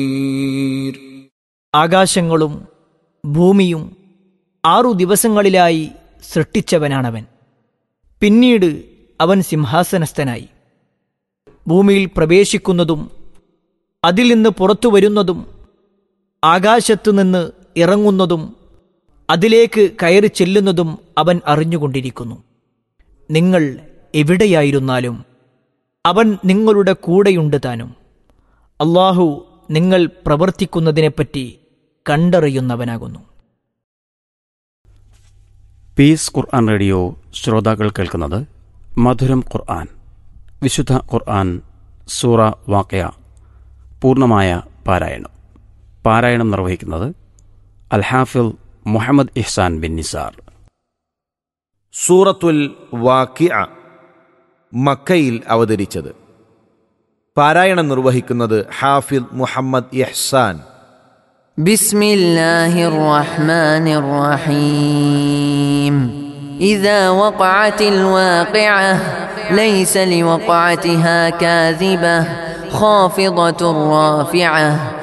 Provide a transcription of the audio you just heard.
ആകാശങ്ങളും ഭൂമിയും ആറു ദിവസങ്ങളിലായി സൃഷ്ടിച്ചവനാണവൻ പിന്നീട് അവൻ സിംഹാസനസ്ഥനായി ഭൂമിയിൽ പ്രവേശിക്കുന്നതും അതിൽ നിന്ന് പുറത്തു വരുന്നതും ആകാശത്തുനിന്ന് ഇറങ്ങുന്നതും അതിലേക്ക് കയറി ചെല്ലുന്നതും അവൻ അറിഞ്ഞുകൊണ്ടിരിക്കുന്നു നിങ്ങൾ എവിടെയായിരുന്നാലും അവൻ നിങ്ങളുടെ കൂടെയുണ്ട് താനും അള്ളാഹു നിങ്ങൾ പ്രവർത്തിക്കുന്നതിനെപ്പറ്റി കണ്ടറിയുന്നവനാകുന്നു പീസ് ഖുർആൻ റേഡിയോ ശ്രോതാക്കൾ കേൾക്കുന്നത് മധുരം ഖുർആൻ വിശുദ്ധ ഖുർആൻ സൂറ വാക്കയ പൂർണ്ണമായ പാരായണം പാരായണം നിർവഹിക്കുന്നത് അൽഹാഫിൽ മുഹമ്മദ് ഇഹ്സാൻ ബിൻ നിസാർ സൂറത്തുൽ വാക്കിഅ മക്കയിൽ അവതരിച്ചത് പാരായണം നിർവഹിക്കുന്നത് ഹാഫിദ് മുഹമ്മദ് ഇഹ്സാൻ بسم الله الرحمن الرحيم إذا وقعت الواقعة ليس لوقعتها كاذبة خافضة رافعة